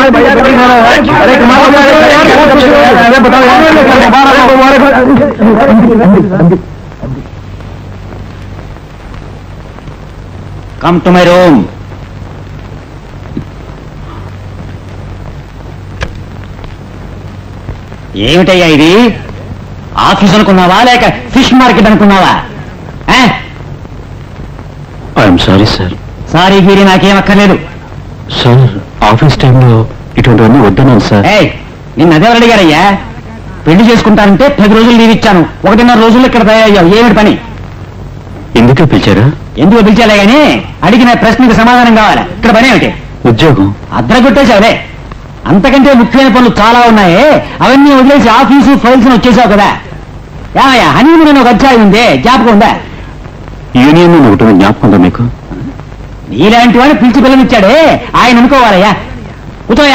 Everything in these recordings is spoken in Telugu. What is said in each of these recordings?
अरे कमाल हो गया यार अरे बताओ यार కమ్ టు మై రూమ్ ఏమిటయ్యా ఇది ఆఫీస్ అనుకున్నావా లేక ఫిష్ మార్కెట్ అనుకున్నావా ఐఎమ్ సారీ సార్ సారీ గీరి నాకేం అక్కర్లేదు సార్ ఆఫీస్ టైంలో ఇటువంటివన్నీ వద్దన్నాను సార్ ఏయ్ నిన్ను అదెవరు అడిగారయ్యా పెళ్లి చేసుకుంటానంటే పది రోజులు లీవ్ ఇచ్చాను ఒకటిన్నర రోజుల్లో ఇక్కడ తయారయ్యావు ఏమిటి పని ఎందుకే పిలిచారా ఎందుకు పిలిచాలే గాని అడిగిన ప్రశ్నకి సమాధానం కావాలి ఇక్కడ పని ఏమిటి ఉద్యోగం అద్దర కొట్టేశావులే అంతకంటే ముఖ్యమైన పనులు చాలా ఉన్నాయి అవన్నీ వదిలేసి ఆఫీసు ఫైల్స్ వచ్చేసావు కదా ఏమయ్యా హనీమూన్ అని ఒక అధ్యాయం ఉంది జ్ఞాపకం ఉందా యూనియన్ అని ఒకటి జ్ఞాపకం ఉందా మీకు నీలాంటి వాడిని పిలిచి పిల్లనిచ్చాడే ఆయన అనుకోవాలయ్యా కూర్చోయా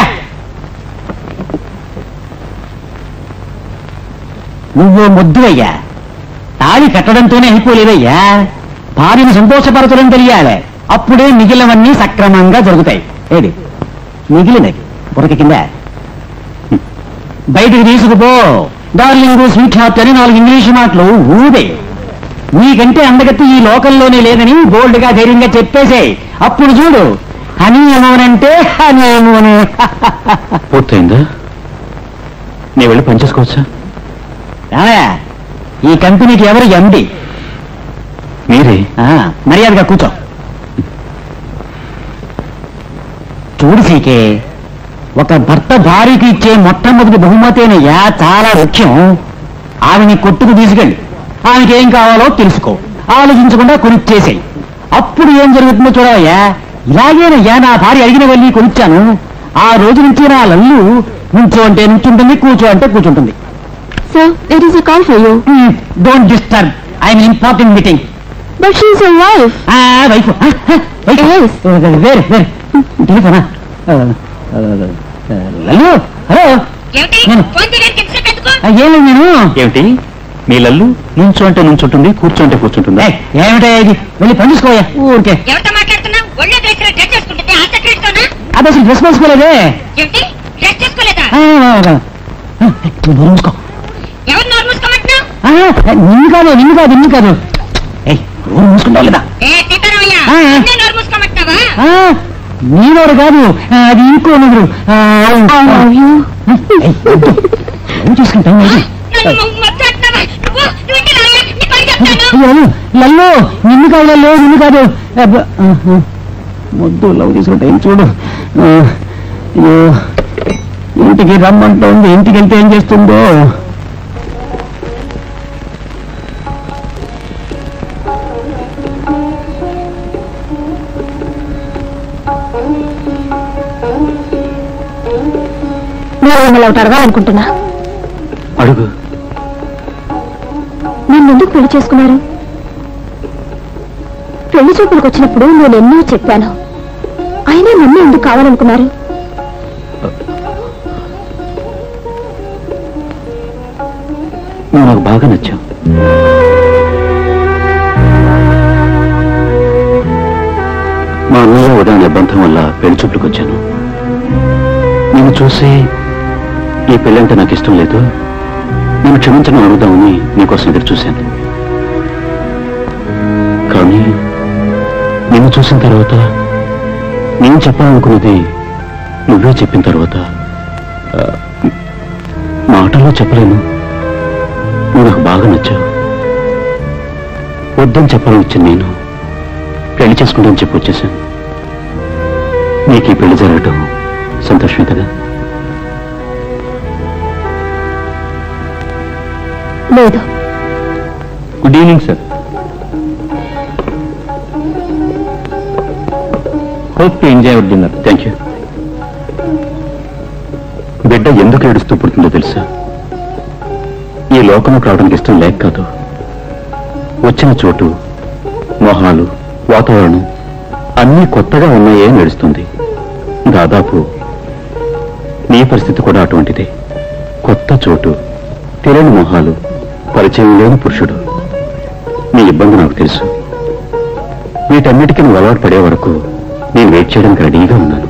నువ్వు ముద్దువయ్యా తాళి కట్టడంతోనే అయిపోలేదయ్యా భార్యను సంతోషపరచడం తెలియాలి అప్పుడే మిగిలినవన్నీ సక్రమంగా జరుగుతాయి ఏది మిగిలినది ఉరక కింద బయటికి తీసుకుపో డార్లింగ్ స్వీట్ హార్ట్ అని నాలుగు ఇంగ్లీష్ మాటలు ఊదే నీకంటే అందగత్తి ఈ లోకంలోనే లేదని బోల్డ్ గా ధైర్యంగా చెప్పేసే అప్పుడు చూడు హనీ ఏమోనంటే హనీ ఏమోను పూర్తయిందా నేను వెళ్ళి పనిచేసుకోవచ్చా రామయ్య, ఈ కంపెనీకి ఎవరు ఎండి మీరే మర్యాదగా కూర్చో చూడు సీకే ఒక భర్త భార్యకి ఇచ్చే మొట్టమొదటి బహుమతేనయ్యా చాలా ముఖ్యం ఆమెని కొట్టుకు తీసుకెళ్ళి ఆమెకి ఏం కావాలో తెలుసుకో ఆలోచించకుండా కొనిచ్చేసాయి అప్పుడు ఏం జరుగుతుందో చూడవయ్యా ఇలాగేనయ్యా నా భార్య అడిగిన వెళ్ళి కొనిచ్చాను ఆ రోజు నుంచి నా లల్లు నుంచో అంటే నుంచుంటుంది కూర్చో అంటే కూర్చుంటుంది Sir, there is a call for you. Don't disturb I'm important meeting But she is your wife. Wife Yes. వేరు వేరు టెలిఫోనా లల్లు హలో ఏమిటి నేను- ఫోన్ చేయడానికి ఎంతసేపు ఎందుకు ఆ, ఏం లేదు నేను ఏమిటి మీ లల్లు నుంచో అంటే నుంచుంటుంది కూర్చోంటే కూర్చుంటుందా ఏయ్, ఏమిటో ఇది వెళ్ళి పని చూసుకోయా ఊరికే ఎవరితో మాట్లాడుతున్నావు ఒళ్ళో డ్రెస్ డ్రెస్ చేసుకుంటుంది ఆ సెక్రటరీతోనా అది అసలు డ్రెస్ వేసుకోలేదే ఏమిటి డ్రెస్ చేసుకోలేదా ఆ, ఆ, ఆ. ఆ, నువ్వు నోరు మూసుకో ఎవరు నోరు మూసుకోమంటున్నావు ఆ, నిన్ను కాదు నిన్ను కాదు నిన్ను కాదు ఏయ్ నోరు మూసుకుంటావు లేదా ఏ సీతారామయ్య ఆ. నిన్నే నోరు మూసుకోమంటున్నావా ఆ, నీ నోరు కాదు ఆ, అది ఇంకో నోరు ఆ, I love you. ఏయ్, వద్దు. ఏం చూసుకుంటావు నన్ను మొత్తం అంటున్నావా నువ్వు నువ్వు ఇంటి రాయా నీ పని చెప్తాను అయ్యో లల్లు నిన్ను కాదు లల్లు నిన్ను కాదు అబ్బ, ఆహా. వద్దు లవ్ తీసుకుంటే ఏం చూడు ఆ, అయ్యో ఇంటికి రమ్మంటోంది ఇంటికి వెళ్తే ఏం చేస్తుందో నేను మిమ్మల్ని ఒకటి అడగాలనుకుంటున్నా అడుగు నన్ను ఎందుకు పెళ్లి చేసుకున్నారు పెళ్లి చూపులకు వచ్చినప్పుడు నేను ఎన్నో చెప్పాను అయినా నన్ను ఎందుకు కావాలనుకున్నారు నువ్వు నాకు బాగా నచ్చావు మా అన్నయ్య ఉదయం నిర్బంధం వల్ల పెళ్లి చూపులకు వచ్చాను నేను చూసి ఈ పెళ్ళంటే నాకు ఇష్టం లేదు నేను క్షమించడం అడుగుదామని నీకోసం ఎదురు చూశాను కానీ నిన్ను చూసిన తర్వాత నేను చెప్పాలనుకున్నది నువ్వే చెప్పిన తర్వాత ఆ, మాటల్లో చెప్పలేను నువ్వు నాకు బాగా నచ్చావు వద్దని చెప్పాలని వచ్చాను నేను పెళ్లి చేసుకుంటాను చెప్పి వచ్చేసాను నీకు ఈ పెళ్లి జరగటం సంతోషమే కదా లేదు good evening sir hope to enjoy our dinner thank you బిడ్డ ఎందుకు ఏడుస్తూ పుడుతుందో తెలుసా ఈ లోకంలోకి రావడానికి ఇష్టం లేక కాదు వచ్చిన చోటు మొహాలు వాతావరణం అన్నీ కొత్తగా ఉన్నాయే అని ఏడుస్తుంది దాదాపు నీ పరిస్థితి కూడా అటువంటిదే కొత్త చోటు తెలియని మొహాలు పరిచయం లేని పురుషుడు నీ ఇబ్బంది నాకు తెలుసు వీటన్నిటికీ నువ్వు అలవాటు పడే వరకు నేను వెయిట్ చేయడానికి రెడీగా ఉన్నాను